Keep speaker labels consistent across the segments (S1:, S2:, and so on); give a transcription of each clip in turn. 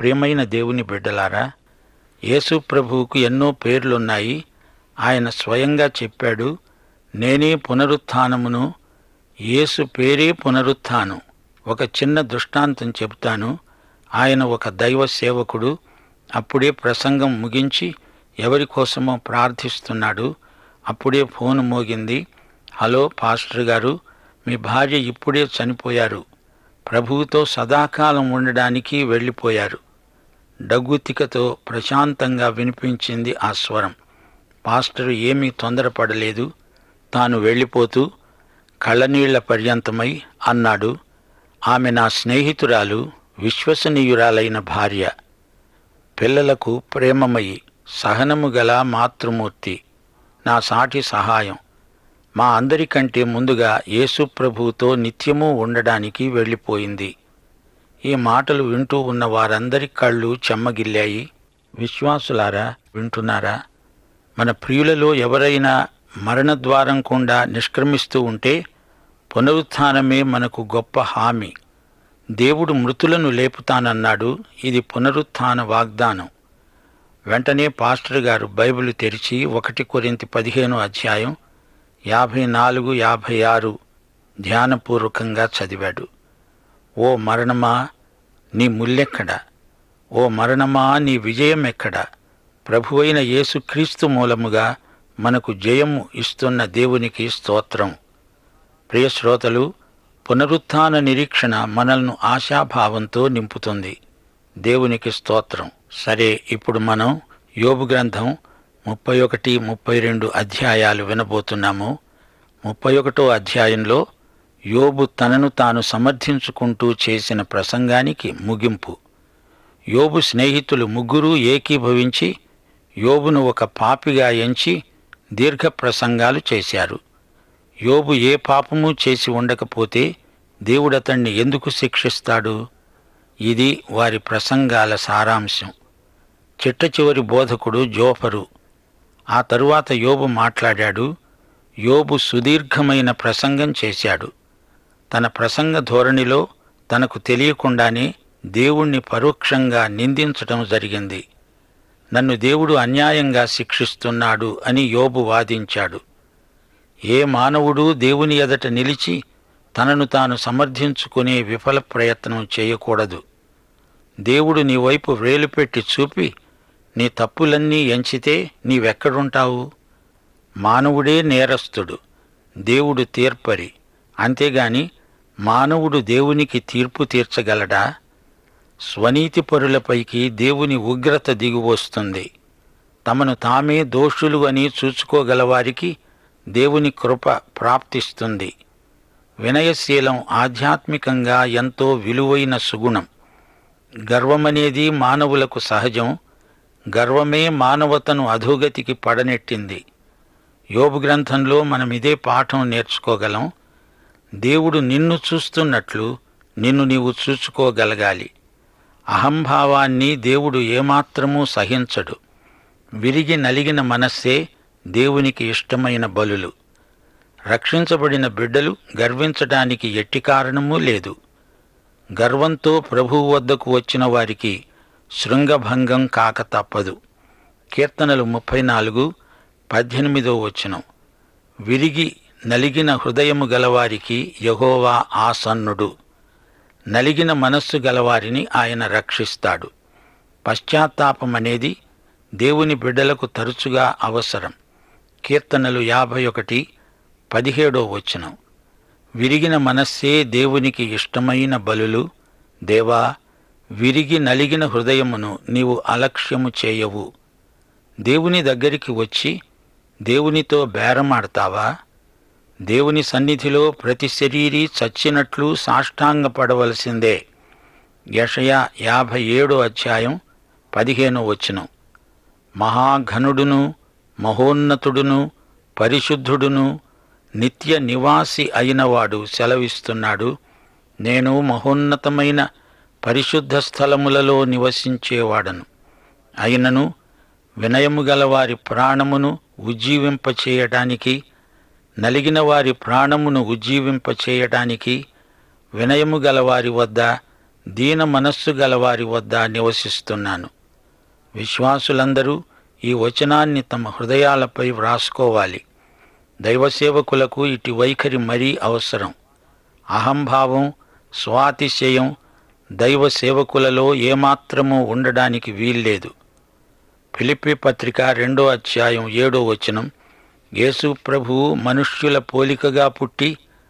S1: ప్రియమైన దేవుని బిడ్డలారా యేసు ప్రభువుకు ఎన్నో పేర్లున్నాయి ఆయన స్వయంగా చెప్పాడు నేనే పునరుత్థానమును యేసు పేరే పునరుత్థానం ఒక చిన్న దృష్టాంతం చెబుతాను ఆయన ఒక దైవ సేవకుడు అప్పుడే ప్రసంగం ముగించి ఎవరి కోసమో ప్రార్థిస్తున్నాడు అప్పుడే ఫోన్ మోగింది హలో పాస్టర్ గారు మీ భార్య ఇప్పుడే చనిపోయారు ప్రభువుతో సదాకాలం ఉండడానికి వెళ్ళిపోయారు డగ్గుతికతో ప్రశాంతంగా వినిపించింది ఆ స్వరం పాస్టర్ ఏమీ తొందరపడలేదు తాను వెళ్ళిపోతూ కళ్ళనీళ్ల పర్యంతమై అన్నాడు ఆమె నా స్నేహితురాలు విశ్వసనీయురాలైన భార్య పిల్లలకు ప్రేమమయి సహనము గల మాతృమూర్తి నా సాటి సహాయం మా అందరికంటే ముందుగా యేసు ప్రభువుతో నిత్యము ఉండడానికి వెళ్ళిపోయింది ఈ మాటలు వింటూ ఉన్న వారందరి కళ్ళు చెమ్మగిల్లాయి విశ్వాసులారా వింటున్నారా మన ప్రియులలో ఎవరైనా మరణద్వారం గుండా నిష్క్రమిస్తూ ఉంటే పునరుత్థానమే మనకు గొప్ప హామీ దేవుడు మృతులను లేపుతానన్నాడు ఇది పునరుత్థాన వాగ్దానం వెంటనే పాస్టర్ గారు బైబిల్ తెరిచి ఒకటి కొరింతి పదిహేను అధ్యాయం యాభై నాలుగు యాభై ఆరు ధ్యానపూర్వకంగా చదివాడు ఓ మరణమా నీ ముల్లెక్కడ ఓ మరణమా నీ విజయం ఎక్కడ ప్రభువైన యేసుక్రీస్తు మూలముగా మనకు జయము ఇస్తున్న దేవునికి స్తోత్రం ప్రియ శ్రోతలు పునరుత్థాన నిరీక్షణ మనల్ని ఆశాభావంతో నింపుతుంది దేవునికి స్తోత్రం సరే ఇప్పుడు మనం యోబు గ్రంథం ముప్పై ఒకటి ముప్పై రెండు అధ్యాయాలు వినబోతున్నాము ముప్పై ఒకటో అధ్యాయంలో యోబు తనను తాను సమర్థించుకుంటూ చేసిన ప్రసంగానికి ముగింపు యోబు స్నేహితులు ముగ్గురు ఏకీభవించి యోబును ఒక పాపిగా ఎంచి దీర్ఘ ప్రసంగాలు చేశారు యోబు ఏ పాపము చేసి ఉండకపోతే దేవుడతణ్ణి ఎందుకు శిక్షిస్తాడు ఇది వారి ప్రసంగాల సారాంశం చిట్ట చివరి బోధకుడు జోఫరు ఆ తరువాత యోబు మాట్లాడాడు యోబు సుదీర్ఘమైన ప్రసంగం చేశాడు తన ప్రసంగ ధోరణిలో తనకు తెలియకుండానే దేవుణ్ణి పరోక్షంగా నిందించటం జరిగింది నన్ను దేవుడు అన్యాయంగా శిక్షిస్తున్నాడు అని యోబు వాదించాడు ఏ మానవుడు దేవుని ఎదట నిలిచి తనను తాను సమర్థించుకునే విఫల ప్రయత్నం చేయకూడదు దేవుడు నీ వైపు వేలు పెట్టి చూపి నీ తప్పులన్నీ ఎంచితే నీవెక్కడుంటావు మానవుడే నేరస్తుడు దేవుడు తీర్పరి అంతేగాని మానవుడు దేవునికి తీర్పు తీర్చగలడా స్వనీతి పరులపైకి దేవుని ఉగ్రత దిగువస్తుంది తమను తామే దోషులు అని చూచుకోగలవారికి దేవుని కృప ప్రాప్తిస్తుంది వినయశీలం ఆధ్యాత్మికంగా ఎంతో విలువైన సుగుణం గర్వమనేది మానవులకు సహజం గర్వమే మానవతను అధోగతికి పడనెట్టింది యోబు గ్రంథంలో మనం ఇదే పాఠం నేర్చుకోగలం దేవుడు నిన్ను చూస్తున్నట్లు నిన్ను నీవు చూసుకోగలగాలి అహంభావాన్ని దేవుడు ఏమాత్రమూ సహించడు విరిగి నలిగిన మనస్సే దేవునికి ఇష్టమైన బలులు రక్షించబడిన బిడ్డలు గర్వించడానికి ఎట్టి కారణమూ లేదు గర్వంతో ప్రభువు వద్దకు వచ్చిన వారికి శృంగభంగం కాక తప్పదు కీర్తనలు ముప్పై నాలుగు పద్దెనిమిదో వచనం విరిగి నలిగిన హృదయము గలవారికి యహోవా ఆసన్నుడు నలిగిన మనస్సు గలవారిని ఆయన రక్షిస్తాడు పశ్చాత్తాపం అనేది దేవుని బిడ్డలకు తరచుగా అవసరం కీర్తనలు యాభై ఒకటి పదిహేడో వచనం విరిగిన మనస్సే దేవునికి ఇష్టమైన బలులు దేవా విరిగి నలిగిన హృదయమును నీవు అలక్ష్యము చేయవు దేవుని దగ్గరికి వచ్చి దేవునితో బేరమాడతావా దేవుని సన్నిధిలో ప్రతి శరీరీ చచ్చినట్లు సాష్టాంగపడవలసిందే యషయా యాభై ఏడో అధ్యాయం పదిహేనో వచనం మహాఘనుడును మహోన్నతుడును పరిశుద్ధుడును నిత్య నివాసి అయినవాడు సెలవిస్తున్నాడు నేను మహోన్నతమైన పరిశుద్ధ స్థలములలో నివసించేవాడను అయినను వినయము గల వారి ప్రాణమును ఉజ్జీవింపచేయటానికి నలిగిన వారి ప్రాణమును ఉజ్జీవింపచేయటానికి వినయము గల వారి వద్ద దీన మనస్సు గలవారి వద్ద నివసిస్తున్నాను విశ్వాసులందరూ ఈ వచనాన్ని తమ హృదయాలపై వ్రాసుకోవాలి దైవసేవకులకు ఇటు వైఖరి మరీ అవసరం అహంభావం స్వాతిశయం దైవ సేవకులలో ఏమాత్రమూ ఉండడానికి వీల్లేదు ఫిలిప్పి పత్రిక రెండో అధ్యాయం ఏడో వచనం యేసు ప్రభువు మనుష్యుల పోలికగా పుట్టి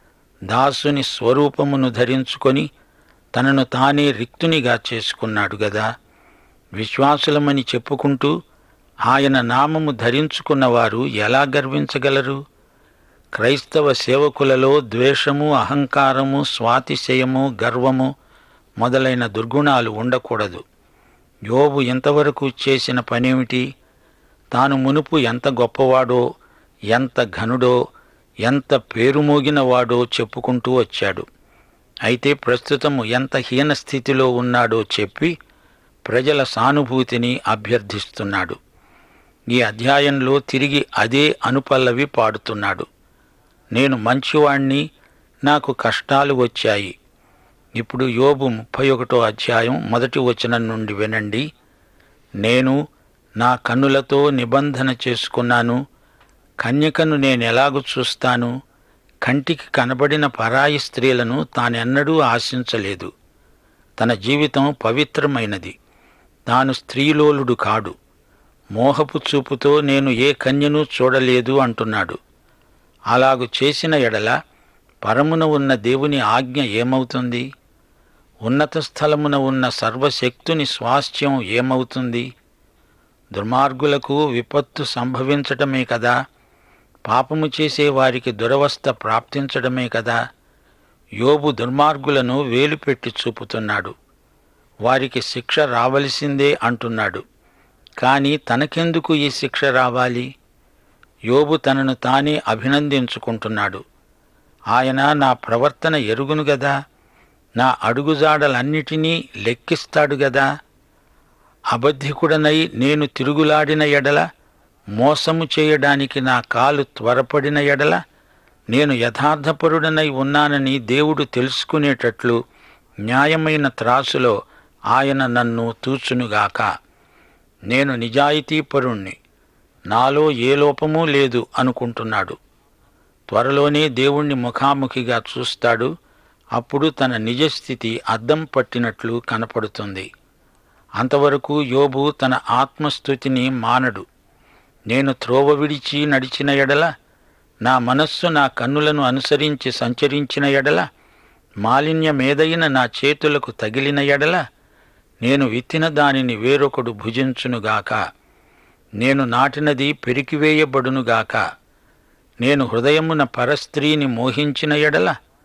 S1: దాసుని స్వరూపమును ధరించుకొని తనను తానే రిక్తునిగా చేసుకున్నాడు గదా విశ్వాసులమని చెప్పుకుంటూ ఆయన నామము ధరించుకున్నవారు ఎలా గర్వించగలరు క్రైస్తవ సేవకులలో ద్వేషము అహంకారము స్వాతిశయము గర్వము మొదలైన దుర్గుణాలు ఉండకూడదు యోబు ఇంతవరకు చేసిన పనేమిటి తాను మునుపు ఎంత గొప్పవాడో ఎంత ఘనుడో ఎంత పేరుమోగినవాడో చెప్పుకుంటూ వచ్చాడు అయితే ప్రస్తుతము ఎంత హీన స్థితిలో ఉన్నాడో చెప్పి ప్రజల సానుభూతిని అభ్యర్థిస్తున్నాడు ఈ అధ్యాయంలో తిరిగి అదే అనుపల్లవి పాడుతున్నాడు నేను మంచివాణ్ణి నాకు కష్టాలు వచ్చాయి ఇప్పుడు యోబు ముప్పై ఒకటో అధ్యాయం మొదటి వచనం నుండి వినండి నేను నా కన్నులతో నిబంధన చేసుకున్నాను కన్యకను నేనెలాగు చూస్తాను కంటికి కనబడిన పరాయి స్త్రీలను తానెన్నడూ ఆశించలేదు తన జీవితం పవిత్రమైనది తాను స్త్రీలోలుడు కాడు మోహపు చూపుతో నేను ఏ కన్యను చూడలేదు అంటున్నాడు అలాగు చేసిన ఎడల పరమున ఉన్న దేవుని ఆజ్ఞ ఏమవుతుంది ఉన్నత స్థలమున ఉన్న సర్వశక్తుని స్వాస్థ్యం ఏమవుతుంది దుర్మార్గులకు విపత్తు సంభవించటమే కదా పాపము చేసే వారికి దురవస్థ ప్రాప్తించడమే కదా యోబు దుర్మార్గులను వేలుపెట్టి చూపుతున్నాడు వారికి శిక్ష రావలసిందే అంటున్నాడు కానీ తనకెందుకు ఈ శిక్ష రావాలి యోబు తనను తానే అభినందించుకుంటున్నాడు ఆయన నా ప్రవర్తన ఎరుగును గదా నా అడుగుజాడలన్నిటినీ లెక్కిస్తాడు గదా అబద్ధికుడనై నేను తిరుగులాడిన ఎడల మోసము చేయడానికి నా కాలు త్వరపడిన ఎడల నేను యథార్థపరుడనై ఉన్నానని దేవుడు తెలుసుకునేటట్లు న్యాయమైన త్రాసులో ఆయన నన్ను తూచునుగాక నేను నిజాయితీపరుణ్ణి నాలో ఏ లోపమూ లేదు అనుకుంటున్నాడు త్వరలోనే దేవుణ్ణి ముఖాముఖిగా చూస్తాడు అప్పుడు తన నిజస్థితి అద్దం పట్టినట్లు కనపడుతుంది అంతవరకు యోబు తన ఆత్మస్థుతిని మానడు నేను త్రోవ విడిచి నడిచిన ఎడల నా మనస్సు నా కన్నులను అనుసరించి సంచరించిన ఎడల మాలిన్యమేదైన నా చేతులకు తగిలిన ఎడల నేను విత్తిన దానిని వేరొకడు భుజించునుగాక నేను నాటినది పెరికివేయబడునుగాక నేను హృదయమున పరస్త్రీని మోహించిన ఎడల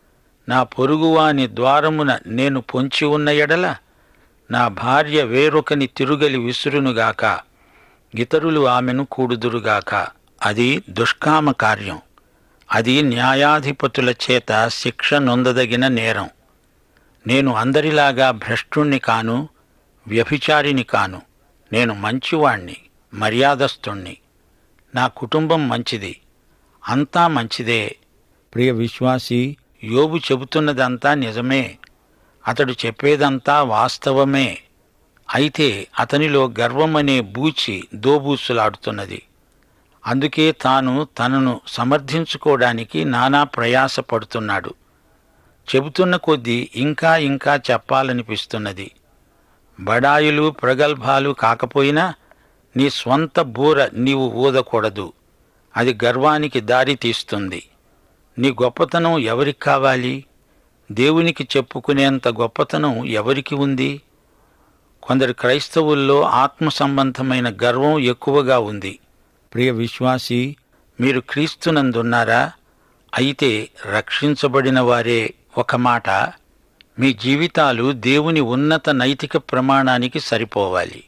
S1: నా పొరుగువాని ద్వారమున నేను పొంచి ఉన్న ఎడల నా భార్య వేరొకని తిరుగలి విసురునుగాక ఇతరులు ఆమెను కూడుదురుగాక అది దుష్కామ కార్యం అది న్యాయాధిపతుల చేత శిక్ష నొందదగిన నేరం నేను అందరిలాగా భ్రష్టుణ్ణి కాను వ్యభిచారిని కాను నేను మంచివాణ్ణి మర్యాదస్తుణ్ణి నా కుటుంబం మంచిది అంతా మంచిదే ప్రియ విశ్వాసి యోబు చెబుతున్నదంతా నిజమే అతడు చెప్పేదంతా వాస్తవమే అయితే అతనిలో గర్వమనే బూచి దోబూసులాడుతున్నది అందుకే తాను తనను సమర్థించుకోవడానికి నానా ప్రయాసపడుతున్నాడు చెబుతున్న కొద్దీ ఇంకా ఇంకా చెప్పాలనిపిస్తున్నది బడాయిలు ప్రగల్భాలు కాకపోయినా నీ స్వంత బూర నీవు ఊదకూడదు అది గర్వానికి దారి తీస్తుంది నీ గొప్పతనం ఎవరికి కావాలి దేవునికి చెప్పుకునేంత గొప్పతనం ఎవరికి ఉంది కొందరు క్రైస్తవుల్లో ఆత్మ సంబంధమైన గర్వం ఎక్కువగా ఉంది ప్రియ విశ్వాసి మీరు క్రీస్తునందున్నారా అయితే రక్షించబడిన వారే ఒక మాట మీ జీవితాలు దేవుని ఉన్నత నైతిక ప్రమాణానికి సరిపోవాలి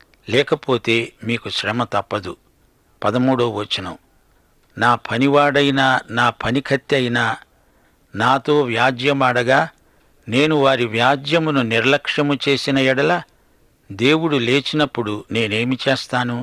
S1: లేకపోతే మీకు శ్రమ తప్పదు పదమూడో వచనం నా పనివాడైనా నా పనికత్తె అయినా నాతో వ్యాజ్యమాడగా నేను వారి వ్యాజ్యమును నిర్లక్ష్యము చేసిన ఎడల దేవుడు లేచినప్పుడు నేనేమి చేస్తాను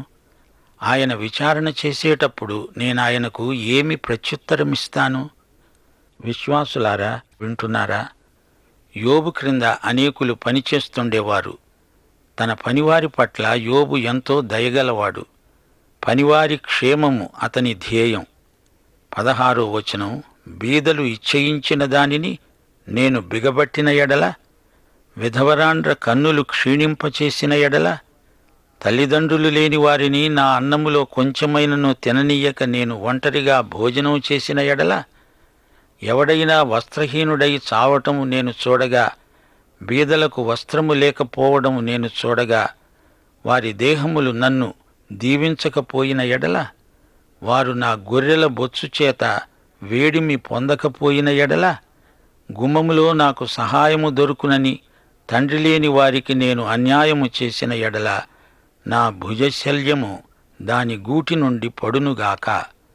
S1: ఆయన విచారణ చేసేటప్పుడు నేను ఆయనకు ఏమి ప్రత్యుత్తరమిస్తాను విశ్వాసులారా వింటున్నారా యోబు క్రింద అనేకులు పనిచేస్తుండేవారు తన పనివారి పట్ల యోబు ఎంతో దయగలవాడు పనివారి క్షేమము అతని ధ్యేయం పదహారో వచనం బీదలు ఇచ్చయించిన దానిని నేను బిగబట్టిన ఎడల విధవరాండ్ర కన్నులు క్షీణింపచేసిన ఎడల తల్లిదండ్రులు లేని వారిని నా అన్నములో కొంచెమైనను తిననీయక నేను ఒంటరిగా భోజనం చేసిన ఎడల ఎవడైనా వస్త్రహీనుడై చావటం నేను చూడగా బీదలకు వస్త్రము లేకపోవడం నేను చూడగా వారి దేహములు నన్ను దీవించకపోయిన ఎడల వారు నా గొర్రెల బొచ్చు చేత వేడిమి పొందకపోయిన ఎడల గుమ్మములో నాకు సహాయము దొరుకునని తండ్రి లేని వారికి నేను అన్యాయము చేసిన ఎడల నా భుజశల్యము దాని గూటి నుండి పడునుగాక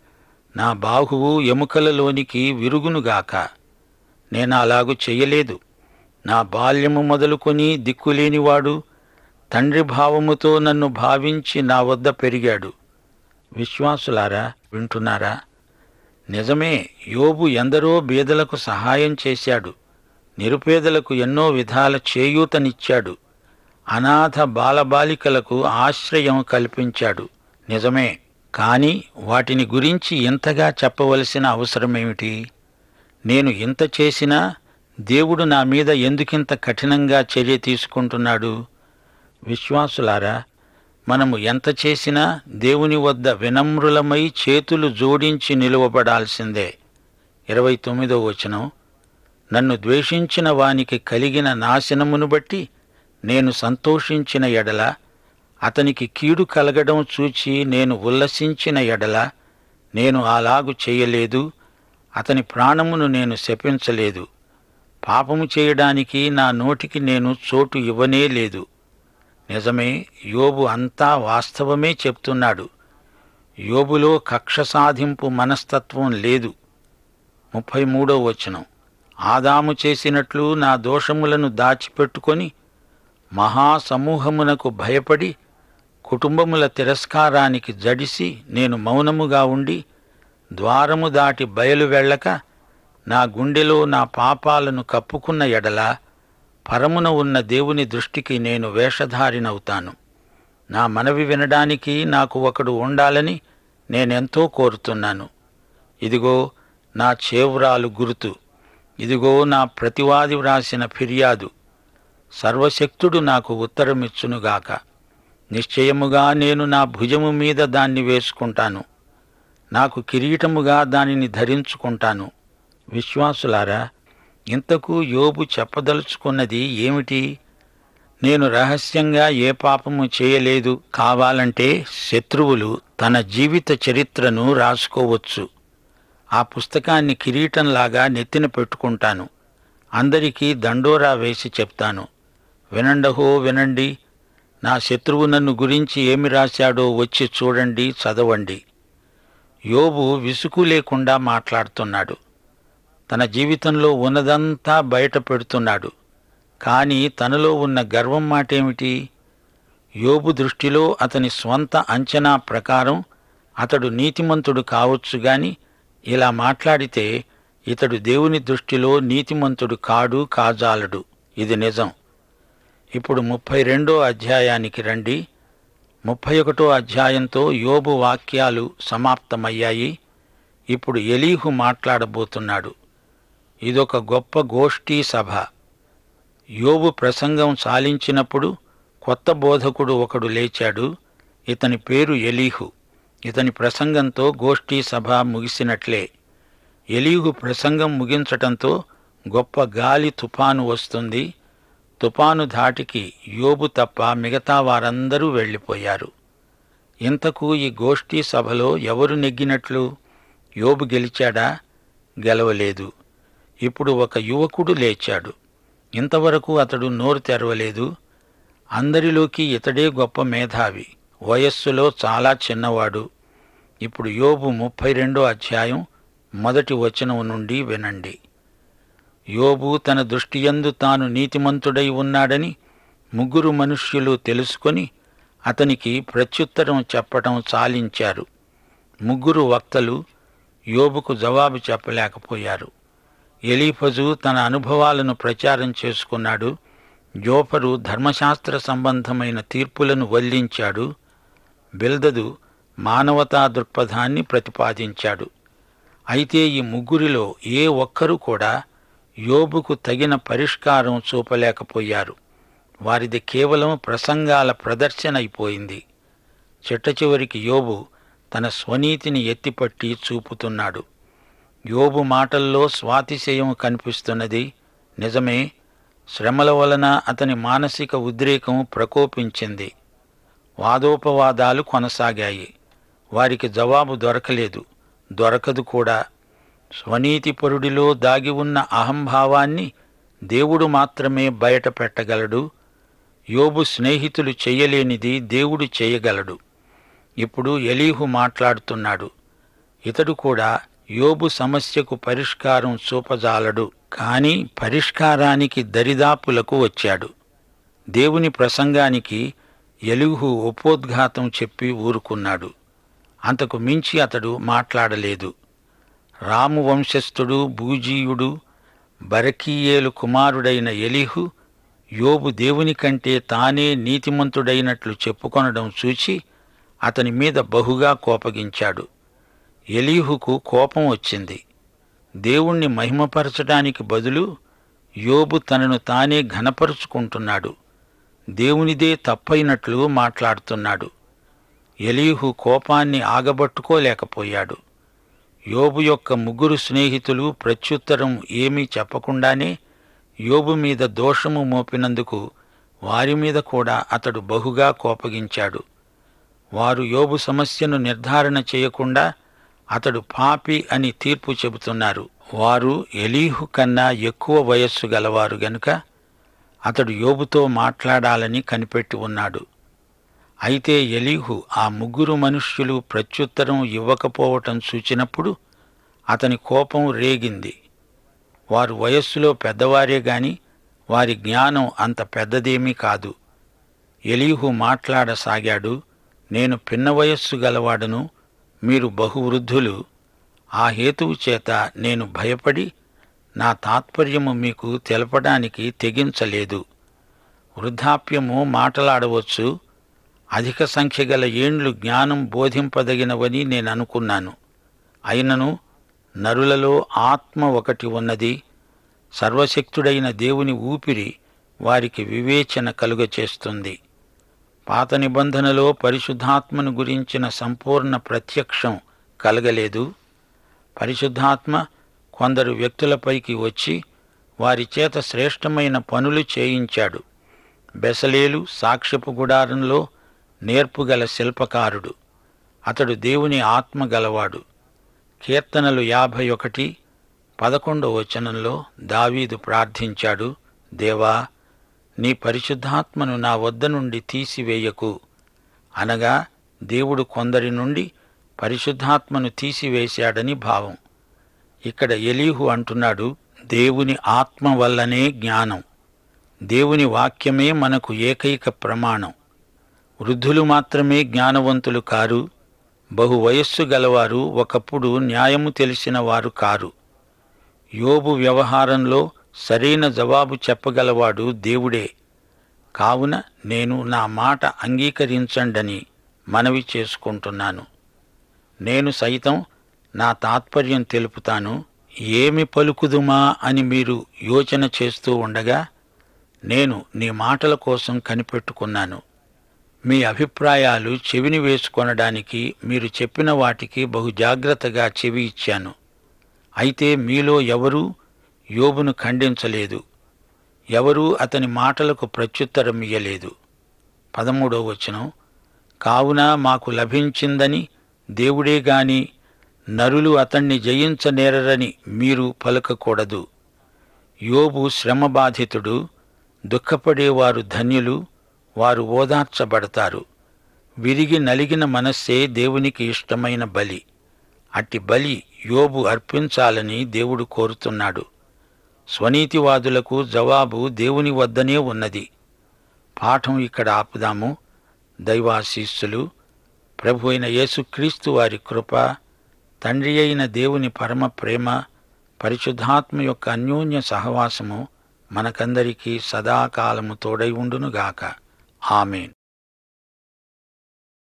S1: నా బాహువు ఎముకలలోనికి విరుగునుగాక నేను అలాగు చెయ్యలేదు నా బాల్యము మొదలుకొని దిక్కులేనివాడు తండ్రి భావముతో నన్ను భావించి నా వద్ద పెరిగాడు విశ్వాసులారా వింటున్నారా నిజమే యోబు ఎందరో బీదలకు సహాయం చేశాడు నిరుపేదలకు ఎన్నో విధాల చేయూతనిచ్చాడు అనాథ బాలబాలికలకు ఆశ్రయం కల్పించాడు నిజమే కాని వాటిని గురించి ఇంతగా చెప్పవలసిన అవసరమేమిటి నేను ఇంత చేసినా దేవుడు నా మీద ఎందుకింత కఠినంగా చర్య తీసుకుంటున్నాడు విశ్వాసులారా మనము ఎంత చేసినా దేవుని వద్ద వినమ్రులమై చేతులు జోడించి నిలువబడాల్సిందే ఇరవై తొమ్మిదో వచనం నన్ను ద్వేషించిన వానికి కలిగిన నాశనమును బట్టి నేను సంతోషించిన ఎడల అతనికి కీడు కలగడం చూచి నేను ఉల్లసించిన ఎడల నేను అలాగు చేయలేదు అతని ప్రాణమును నేను శపించలేదు పాపము చేయడానికి నా నోటికి నేను చోటు ఇవ్వనే లేదు నిజమే యోబు అంతా వాస్తవమే చెప్తున్నాడు యోబులో కక్ష సాధింపు మనస్తత్వం లేదు ముప్పై మూడో వచనం ఆదాము చేసినట్లు నా దోషములను దాచిపెట్టుకొని మహాసమూహమునకు భయపడి కుటుంబముల తిరస్కారానికి జడిసి నేను మౌనముగా ఉండి ద్వారము దాటి బయలు వెళ్ళక నా గుండెలో నా పాపాలను కప్పుకున్న ఎడల పరమున ఉన్న దేవుని దృష్టికి నేను వేషధారినవుతాను నా మనవి వినడానికి నాకు ఒకడు ఉండాలని నేనెంతో కోరుతున్నాను ఇదిగో నా చేవ్రాలు గుర్తు ఇదిగో నా ప్రతివాది వ్రాసిన ఫిర్యాదు సర్వశక్తుడు నాకు ఉత్తరమిచ్చునుగాక నిశ్చయముగా నేను నా భుజము మీద దాన్ని వేసుకుంటాను నాకు కిరీటముగా దానిని ధరించుకుంటాను విశ్వాసులారా ఇంతకు యోబు చెప్పదలుచుకున్నది ఏమిటి నేను రహస్యంగా ఏ పాపము చేయలేదు కావాలంటే శత్రువులు తన జీవిత చరిత్రను రాసుకోవచ్చు ఆ పుస్తకాన్ని కిరీటంలాగా నెత్తిన పెట్టుకుంటాను అందరికీ దండోరా వేసి చెప్తాను వినండహో వినండి నా శత్రువు నన్ను గురించి ఏమి రాశాడో వచ్చి చూడండి చదవండి యోబు విసుగు లేకుండా మాట్లాడుతున్నాడు తన జీవితంలో ఉన్నదంతా బయట పెడుతున్నాడు కానీ తనలో ఉన్న గర్వం మాటేమిటి యోబు దృష్టిలో అతని స్వంత అంచనా ప్రకారం అతడు నీతిమంతుడు కావచ్చు గాని ఇలా మాట్లాడితే ఇతడు దేవుని దృష్టిలో నీతిమంతుడు కాడు కాజాలడు ఇది నిజం ఇప్పుడు ముప్పై రెండో అధ్యాయానికి రండి ముప్పై ఒకటో అధ్యాయంతో యోబు వాక్యాలు సమాప్తమయ్యాయి ఇప్పుడు ఎలీహు మాట్లాడబోతున్నాడు ఇదొక గొప్ప గోష్ఠీ సభ యోబు ప్రసంగం సాలించినప్పుడు కొత్త బోధకుడు ఒకడు లేచాడు ఇతని పేరు ఎలీహు ఇతని ప్రసంగంతో గోష్ఠీ సభ ముగిసినట్లే ఎలీహు ప్రసంగం ముగించటంతో గొప్ప గాలి తుఫాను వస్తుంది తుఫాను ధాటికి యోబు తప్ప మిగతా వారందరూ వెళ్ళిపోయారు ఇంతకు ఈ గోష్ఠీ సభలో ఎవరు నెగ్గినట్లు యోబు గెలిచాడా గెలవలేదు ఇప్పుడు ఒక యువకుడు లేచాడు ఇంతవరకు అతడు నోరు తెరవలేదు అందరిలోకి ఇతడే గొప్ప మేధావి వయస్సులో చాలా చిన్నవాడు ఇప్పుడు యోబు ముప్పై రెండో అధ్యాయం మొదటి వచనం నుండి వినండి యోబు తన దృష్టియందు తాను నీతిమంతుడై ఉన్నాడని ముగ్గురు మనుష్యులు తెలుసుకొని అతనికి ప్రత్యుత్తరం చెప్పటం చాలించారు ముగ్గురు వక్తలు యోబుకు జవాబు చెప్పలేకపోయారు ఎలీఫజు తన అనుభవాలను ప్రచారం చేసుకున్నాడు జోఫరు ధర్మశాస్త్ర సంబంధమైన తీర్పులను వల్లించాడు బిల్దదు మానవతా దృక్పథాన్ని ప్రతిపాదించాడు అయితే ఈ ముగ్గురిలో ఏ ఒక్కరూ కూడా యోబుకు తగిన పరిష్కారం చూపలేకపోయారు వారిది కేవలం ప్రసంగాల ప్రదర్శన అయిపోయింది చిట్ట చివరికి యోబు తన స్వనీతిని ఎత్తిపట్టి చూపుతున్నాడు యోబు మాటల్లో స్వాతిశయం కనిపిస్తున్నది నిజమే శ్రమల వలన అతని మానసిక ఉద్రేకం ప్రకోపించింది వాదోపవాదాలు కొనసాగాయి వారికి జవాబు దొరకలేదు దొరకదు కూడా స్వనీతిపరుడిలో దాగి ఉన్న అహంభావాన్ని దేవుడు మాత్రమే బయట పెట్టగలడు యోబు స్నేహితులు చెయ్యలేనిది దేవుడు చేయగలడు ఇప్పుడు ఎలీహు మాట్లాడుతున్నాడు ఇతడు కూడా యోబు సమస్యకు పరిష్కారం చూపజాలడు కాని పరిష్కారానికి దరిదాపులకు వచ్చాడు దేవుని ప్రసంగానికి ఎలుహు ఉపోద్ఘాతం చెప్పి ఊరుకున్నాడు అంతకు మించి అతడు మాట్లాడలేదు రాము వంశస్థుడు భూజీయుడు బరకీయేలు కుమారుడైన ఎలీహు యోబు దేవుని కంటే తానే నీతిమంతుడైనట్లు చెప్పుకొనడం చూచి అతని మీద బహుగా కోపగించాడు ఎలీహుకు కోపం వచ్చింది దేవుణ్ణి మహిమపరచడానికి బదులు యోబు తనను తానే ఘనపరుచుకుంటున్నాడు దేవునిదే తప్పైనట్లు మాట్లాడుతున్నాడు ఎలీహు కోపాన్ని ఆగబట్టుకోలేకపోయాడు యోబు యొక్క ముగ్గురు స్నేహితులు ప్రత్యుత్తరం ఏమీ చెప్పకుండానే యోబు మీద దోషము మోపినందుకు వారి మీద కూడా అతడు బహుగా కోపగించాడు వారు యోబు సమస్యను నిర్ధారణ చేయకుండా అతడు పాపి అని తీర్పు చెబుతున్నారు వారు ఎలీహు కన్నా ఎక్కువ వయస్సు గలవారు గనుక అతడు యోబుతో మాట్లాడాలని కనిపెట్టి ఉన్నాడు అయితే ఎలీహు ఆ ముగ్గురు మనుష్యులు ప్రత్యుత్తరం ఇవ్వకపోవటం చూచినప్పుడు అతని కోపం రేగింది వారు వయస్సులో పెద్దవారే గాని వారి జ్ఞానం అంత పెద్దదేమీ కాదు ఎలీహు మాట్లాడసాగాడు నేను పిన్న వయస్సు గలవాడను మీరు బహువృద్ధులు ఆ హేతువు చేత నేను భయపడి నా తాత్పర్యము మీకు తెలపడానికి తెగించలేదు వృద్ధాప్యము మాటలాడవచ్చు అధిక సంఖ్య గల ఏండ్లు జ్ఞానం బోధింపదగినవని నేను అనుకున్నాను అయినను నరులలో ఆత్మ ఒకటి ఉన్నది సర్వశక్తుడైన దేవుని ఊపిరి వారికి వివేచన కలుగచేస్తుంది పాత నిబంధనలో పరిశుద్ధాత్మను గురించిన సంపూర్ణ ప్రత్యక్షం కలగలేదు పరిశుద్ధాత్మ కొందరు వ్యక్తులపైకి వచ్చి వారి చేత శ్రేష్టమైన పనులు చేయించాడు బెసలేలు సాక్ష్యపు గుడారంలో నేర్పుగల శిల్పకారుడు అతడు దేవుని ఆత్మ గలవాడు కీర్తనలు యాభై ఒకటి పదకొండవ వచనంలో దావీదు ప్రార్థించాడు దేవా నీ పరిశుద్ధాత్మను నా వద్ద నుండి తీసివేయకు అనగా దేవుడు కొందరి నుండి పరిశుద్ధాత్మను తీసివేశాడని భావం ఇక్కడ ఎలీహు అంటున్నాడు దేవుని ఆత్మ వల్లనే జ్ఞానం దేవుని వాక్యమే మనకు ఏకైక ప్రమాణం వృద్ధులు మాత్రమే జ్ఞానవంతులు కారు బహు వయస్సు గలవారు ఒకప్పుడు న్యాయము తెలిసిన వారు కారు యోబు వ్యవహారంలో సరైన జవాబు చెప్పగలవాడు దేవుడే కావున నేను నా మాట అంగీకరించండని మనవి చేసుకుంటున్నాను నేను సైతం నా తాత్పర్యం తెలుపుతాను ఏమి పలుకుదుమా అని మీరు యోచన చేస్తూ ఉండగా నేను నీ మాటల కోసం కనిపెట్టుకున్నాను మీ అభిప్రాయాలు చెవిని వేసుకొనడానికి మీరు చెప్పిన వాటికి బహు జాగ్రత్తగా చెవి ఇచ్చాను అయితే మీలో ఎవరూ యోబును ఖండించలేదు ఎవరూ అతని మాటలకు ప్రత్యుత్తరం ఇయ్యలేదు పదమూడవ వచనం కావున మాకు లభించిందని దేవుడే గాని నరులు అతణ్ణి జయించనేరరని మీరు పలకకూడదు యోబు శ్రమబాధితుడు దుఃఖపడేవారు ధన్యులు వారు ఓదార్చబడతారు విరిగి నలిగిన మనస్సే దేవునికి ఇష్టమైన బలి అట్టి బలి యోబు అర్పించాలని దేవుడు కోరుతున్నాడు స్వనీతివాదులకు జవాబు దేవుని వద్దనే ఉన్నది పాఠం ఇక్కడ ఆపుదాము దైవాశీస్సులు ప్రభు అయిన యేసుక్రీస్తు వారి కృప తండ్రి అయిన దేవుని పరమ ప్రేమ పరిశుద్ధాత్మ యొక్క అన్యోన్య సహవాసము మనకందరికీ సదాకాలము తోడై ఉండునుగాక ఆమెన్